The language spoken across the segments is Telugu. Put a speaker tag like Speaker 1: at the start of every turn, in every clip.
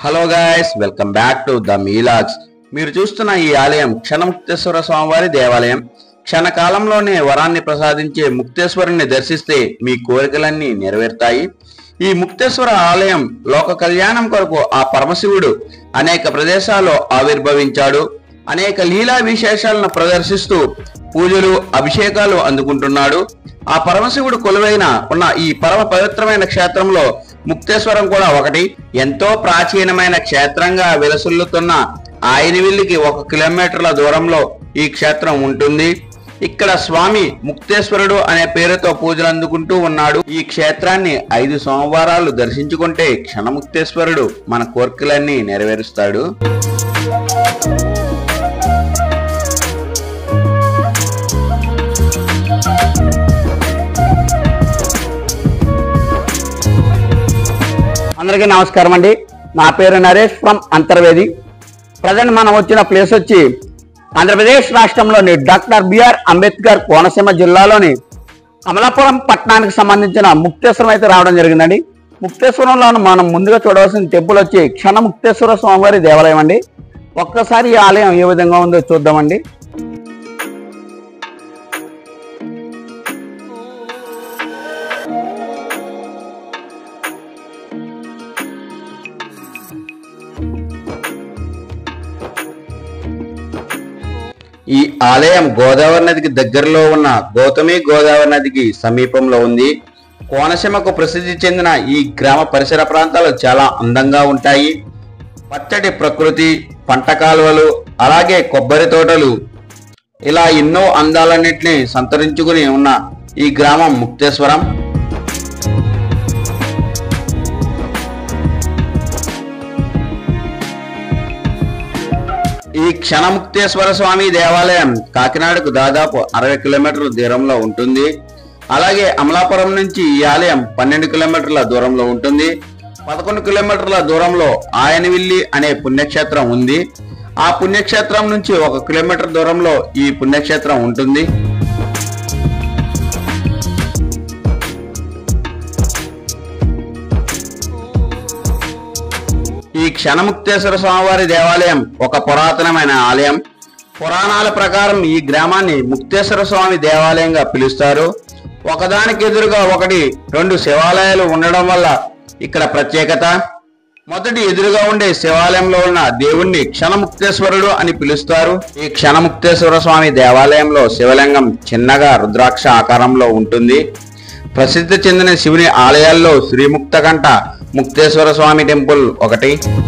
Speaker 1: hello guys welcome back to the మీలాగ్స్ మీరు చూస్తున్న ఈ ఆలయం క్షణముక్తేశ్వర స్వామివారి దేవాలయం క్షణకాలంలోనే వరాన్ని ప్రసాదించే ముక్తేశ్వరుని దర్శిస్తే మీ కోరికలన్నీ నెరవేరుతాయి ఈ ముక్తేశ్వర ఆలయం లోక కళ్యాణం కొరకు ఆ పరమశివుడు అనేక ప్రదేశాల్లో ఆవిర్భవించాడు అనేక లీలా విశేషాలను ప్రదర్శిస్తూ పూజలు అభిషేకాలు అందుకుంటున్నాడు ఆ పరమశివుడు కొలువైన ఉన్న ఈ పరమ పవిత్రమైన క్షేత్రంలో ముక్తేశ్వరం కూడా ఒకటి ఎంతో ప్రాచీనమైన క్షేత్రంగా విలసిల్లుతున్న ఆయనవిల్లికి ఒక కిలోమీటర్ల దూరంలో ఈ క్షేత్రం ఉంటుంది ఇక్కడ స్వామి ముక్తేశ్వరుడు అనే పేరుతో పూజలు అందుకుంటూ ఉన్నాడు ఈ క్షేత్రాన్ని ఐదు సోమవారాలు దర్శించుకుంటే క్షణముక్తేశ్వరుడు మన కోర్కెలన్నీ నెరవేరుస్తాడు అందరికీ నమస్కారం అండి నా పేరు నరేష్ ఫ్రమ్ అంతర్వేది ప్రజెంట్ మనం వచ్చిన ప్లేస్ వచ్చి ఆంధ్రప్రదేశ్ రాష్ట్రంలోని డాక్టర్ బిఆర్ అంబేద్కర్ కోనసీమ జిల్లాలోని అమలాపురం పట్టణానికి సంబంధించిన ముక్తేశ్వరం అయితే రావడం జరిగిందండి ముక్తేశ్వరంలో మనం ముందుగా చూడవలసిన టెంపుల్ వచ్చి క్షణ ముక్తేశ్వర స్వామివారి దేవాలయం అండి ఒక్కసారి ఈ ఆలయం ఏ విధంగా ఉందో చూద్దామండి ఈ ఆలయం గోదావరి నదికి దగ్గరలో ఉన్న గౌతమి గోదావరి నదికి సమీపంలో ఉంది కోనసీమకు ప్రసిద్ధి చెందిన ఈ గ్రామ పరిసర ప్రాంతాలు చాలా అందంగా ఉంటాయి పచ్చటి ప్రకృతి పంట కాలువలు అలాగే కొబ్బరి తోటలు ఇలా ఎన్నో అందాలన్నింటినీ సంతరించుకుని ఉన్న ఈ గ్రామం ముక్తేశ్వరం ఈ క్షణముక్తేశ్వర స్వామి దేవాలయం కాకినాడకు దాదాపు అరవై కిలోమీటర్ల దూరంలో ఉంటుంది అలాగే అమలాపురం నుంచి ఈ ఆలయం పన్నెండు కిలోమీటర్ల దూరంలో ఉంటుంది పదకొండు కిలోమీటర్ల దూరంలో ఆయనవిల్లి అనే పుణ్యక్షేత్రం ఉంది ఆ పుణ్యక్షేత్రం నుంచి ఒక కిలోమీటర్ దూరంలో ఈ పుణ్యక్షేత్రం ఉంటుంది ఈ క్షణముక్తేశ్వర స్వామివారి దేవాలయం ఒక పురాతనమైన ఆలయం పురాణాల ప్రకారం ఈ గ్రామాన్ని ముక్తేశ్వర స్వామి దేవాలయంగా పిలుస్తారు ఒకదానికి ఎదురుగా ఒకటి రెండు శివాలయాలు ఉండడం వల్ల ఇక్కడ ప్రత్యేకత మొదటి ఎదురుగా ఉండే శివాలయంలో ఉన్న దేవుణ్ణి క్షణముక్తేశ్వరుడు అని పిలుస్తారు ఈ క్షణముక్తేశ్వర స్వామి దేవాలయంలో శివలింగం చిన్నగా రుద్రాక్ష ఆకారంలో ఉంటుంది ప్రసిద్ధి చెందిన శివుని ఆలయాల్లో శ్రీముక్తకంఠ ముక్తేశ్వర స్వామి టెంపుల్ ఒకటి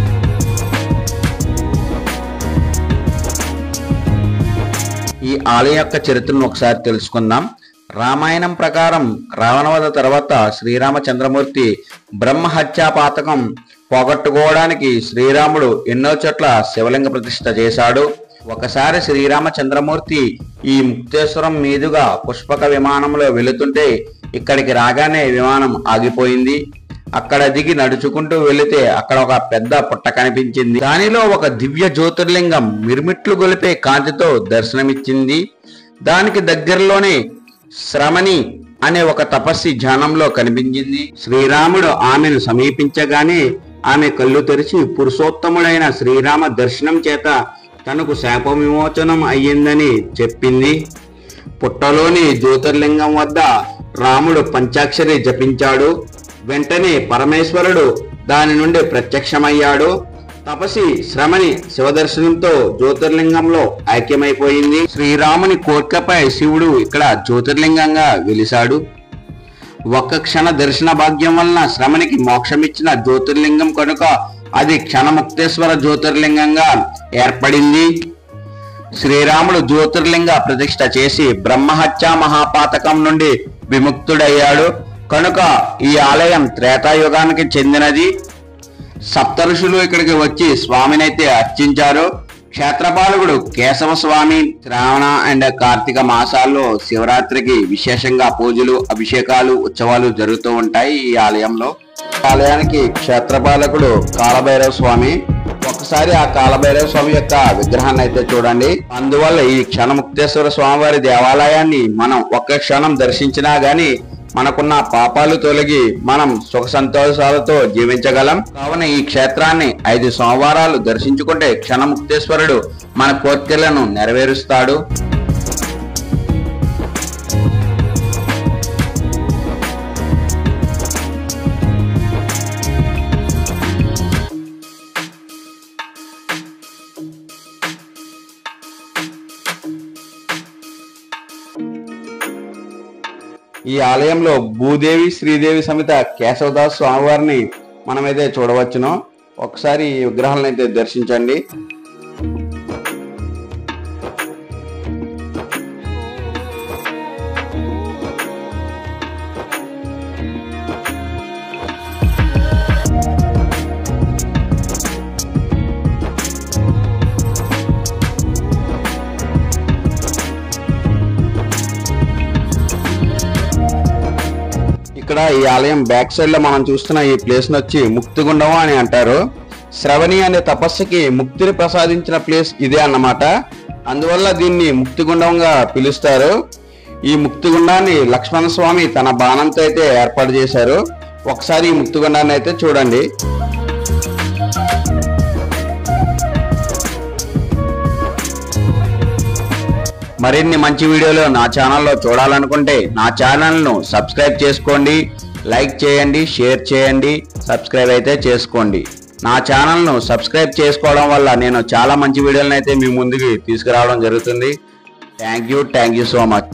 Speaker 1: ఈ ఆలయం యొక్క చరిత్రను ఒకసారి తెలుసుకుందాం రామాయణం ప్రకారం రావణవధ తర్వాత శ్రీరామచంద్రమూర్తి బ్రహ్మహత్యా పాతకం పోగొట్టుకోవడానికి శ్రీరాముడు ఎన్నో చోట్ల శివలింగ ప్రతిష్ఠ చేశాడు ఒకసారి శ్రీరామచంద్రమూర్తి ఈ ముక్తేశ్వరం మీదుగా పుష్పక విమానంలో వెళుతుంటే ఇక్కడికి రాగానే విమానం ఆగిపోయింది అక్కడ దిగి నడుచుకుంటూ వెళితే అక్కడ ఒక పెద్ద పుట్ట కనిపించింది దానిలో ఒక దివ్య జ్యోతిర్లింగం మిరుమిట్లు గొలిపే కాంతితో దర్శనమిచ్చింది దానికి దగ్గరలోనే శ్రమణి అనే ఒక తపస్సి ధ్యానంలో కనిపించింది శ్రీరాముడు ఆమెను సమీపించగానే ఆమె కళ్ళు తెరిచి పురుషోత్తముడైన శ్రీరామ దర్శనం చేత తనకు శాప విమోచనం అయ్యిందని చెప్పింది పుట్టలోని జ్యోతిర్లింగం వద్ద రాముడు పంచాక్షరి జపించాడు వెంటనే పరమేశ్వరుడు దాని నుండి ప్రత్యక్షమయ్యాడు తపసి శ్రమని శివదర్శనంతో జ్యోతిర్లింగంలో ఐక్యమైపోయింది శ్రీరాముని కోట్లపై శివుడు ఇక్కడ జ్యోతిర్లింగంగా వెలిశాడు ఒక్క క్షణ దర్శన భాగ్యం వలన శ్రమనికి మోక్షమిచ్చిన జ్యోతిర్లింగం కనుక అది క్షణముక్తేశ్వర జ్యోతిర్లింగంగా ఏర్పడింది శ్రీరాముడు జ్యోతిర్లింగ ప్రతిష్ఠ చేసి బ్రహ్మహత్యా మహాపాతకం నుండి విముక్తుడయ్యాడు కనుక ఈ ఆలయం త్రేతాయుగానికి చెందినది సప్త ఋషులు ఇక్కడికి వచ్చి స్వామినైతే అర్చించారు క్షేత్రపాలకుడు కేశవ స్వామి శ్రావణ అండ్ కార్తీక మాసాల్లో శివరాత్రికి విశేషంగా పూజలు అభిషేకాలు ఉత్సవాలు జరుగుతూ ఉంటాయి ఈ ఆలయంలో ఆలయానికి క్షేత్రపాలకుడు కాలభైరవ స్వామి ఒకసారి ఆ కాలభైరవ స్వామి యొక్క విగ్రహాన్ని అయితే చూడండి అందువల్ల ఈ క్షణముక్తేశ్వర స్వామివారి దేవాలయాన్ని మనం ఒక్క క్షణం దర్శించినా గాని మనకున్న పాపాలు తొలగి మనం సుఖ సంతోషాలతో జీవించగలం కావున ఈ క్షేత్రాన్ని ఐదు సోమవారాలు దర్శించుకుంటే క్షణముక్తేశ్వరుడు మన కోరికలను నెరవేరుస్తాడు ఈ ఆలయంలో భూదేవి శ్రీదేవి సమేత కేశవదాస్ స్వామివారిని మనమైతే చూడవచ్చును ఒకసారి ఈ విగ్రహాలను అయితే దర్శించండి ఇక్కడ ఈ ఆలయం బ్యాక్ సైడ్ లో మనం చూస్తున్న ఈ ప్లేస్ వచ్చి ముక్తిగుండం అని అంటారు శ్రవణి అనే తపస్సుకి ముక్తిని ప్రసాదించిన ప్లేస్ ఇదే అన్నమాట అందువల్ల దీన్ని ముక్తిగుండంగా పిలుస్తారు ఈ ముక్తిగుండాన్ని లక్ష్మణ స్వామి తన బాణంతో అయితే ఏర్పాటు చేశారు ఒకసారి ఈ ముక్తిగుండాన్ని అయితే చూడండి మరిన్ని మంచి వీడియోలు నా ఛానల్లో చూడాలనుకుంటే నా ఛానల్ను సబ్స్క్రైబ్ చేసుకోండి లైక్ చేయండి షేర్ చేయండి సబ్స్క్రైబ్ అయితే చేసుకోండి నా ఛానల్ను సబ్స్క్రైబ్ చేసుకోవడం వల్ల నేను చాలా మంచి వీడియోలను అయితే మీ ముందుకి తీసుకురావడం జరుగుతుంది thank you thank you so much